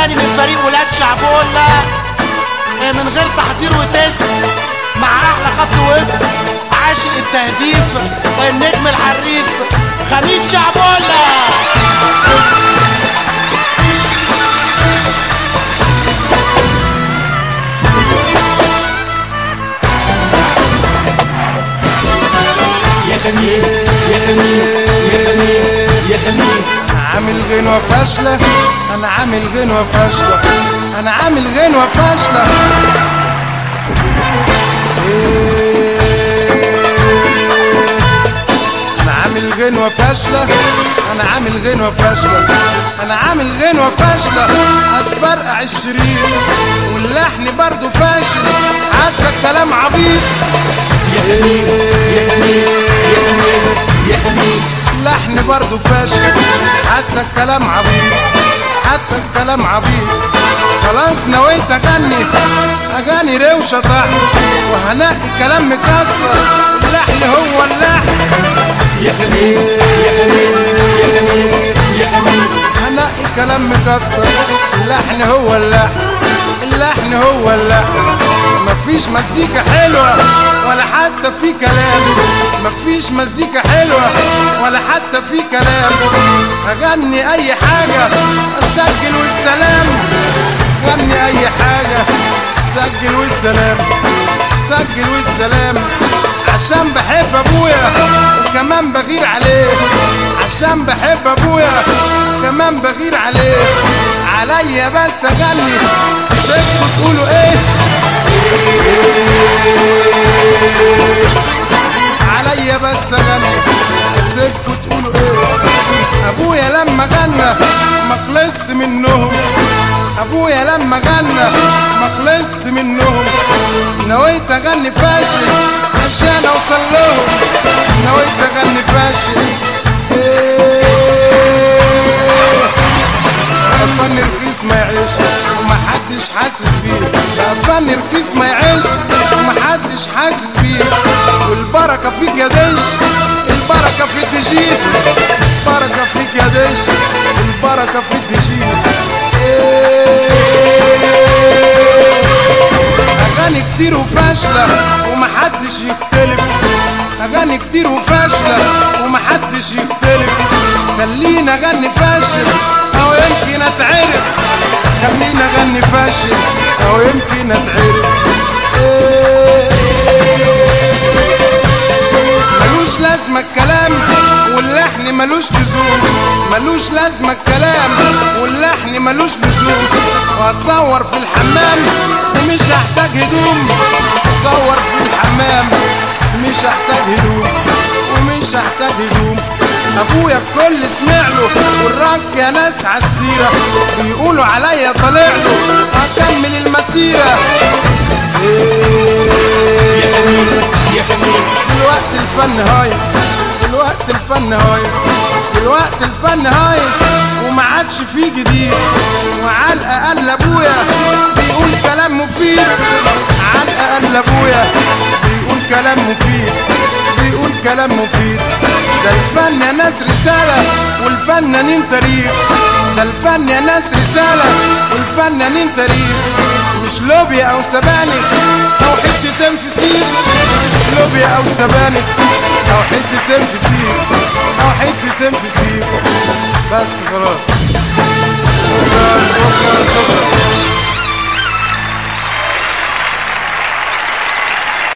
تاني من فريق ولاد شعبولة آه، من غير تحضير وتست مع احلى خط وسط عاشق التهديف النجم الحريف خميس شعبولة يا خميس يا خميس يا خميس يا خميس عامل غنوة فاشلة أنا عامل غنوة فاشلة أنا عامل غنوة فاشلة إيه. أنا عامل غنوة فاشلة أنا عامل غنوة فاشلة أنا عامل غنوة فاشلة هتفرقع الشريط واللحن برضو فاشل حتى الكلام عبيط يا خميس يا خميس يا خميس يا خميس اللحن برضه فاشل حتى الكلام عبيط حتى الكلام عبيط خلاص نويت اغني اغاني روشه طحن وهنقي كلام مكسر اللحن هو اللحن يا خميس يا خميس يا خميس يا خميس هنقي كلام مكسر اللحن هو اللحن اللحن هو اللحن مفيش مزيكا حلوة ولا حتى في كلام مفيش مزيكا حلوة ولا حتى في كلام اغني اي حاجة اسجل والسلام غني اي حاجة سجل والسلام سجل والسلام عشان بحب ابويا وكمان بغير عليه عشان بحب ابويا كمان بغير عليه عليا بس اغني سيبكوا تقولوا ايه عليا بس اغني سيبكوا تقولوا ايه ابويا لما غنى ما خلص منهم ابويا لما غنى ما خلص منهم نويت اغني فاشل عشان اوصل لهم نويت اغني فاشل إيه. الفن رخيص ما يعيش ومحدش حاسس بيه لا الفن رخيص ما يعيش ومحدش حاسس بيه والبركة فيك يا دش البركة في الدجيل البركة فيك يا دش البركة في الدجيل إيه. أغاني كتير وفاشلة ومحدش يختلف أغاني كتير وفاشلة ومحدش يختلف خلينا أغني فاشل أو يمكن أتعرف خلينا أغني فاشل أو يمكن أتعرف إيه. ملوش لازمة الكلام واللحن ملوش لزوم ملوش لازمة الكلام واللحن ملوش لزوم وأصور في الحمام ومش هحتاج هدوم أصور في الحمام مش هحتاج هدوم ومش هحتاج هدوم ابويا الكل سمع له والرك يا ناس عالسيرة بيقولوا عليا طالع له هكمل المسيرة يا خميس يا خميس دلوقتي الفن هايص دلوقتي الفن هايص دلوقتي الفن هايص وما عادش فيه جديد وعلى الاقل ابويا بيقول كلام مفيد على الاقل ابويا بيقول كلام مفيد بيقول كلام مفيد ده الفن يا ناس رسالة والفنانين تاريخ ده الفن يا ناس رسالة والفنانين تاريخ مش لوبيا او سبانخ او حتة فسيخ لوبيا او سبانخ او حتة فسيخ او حتة فسيخ بس خلاص شكرا شكرا شكرا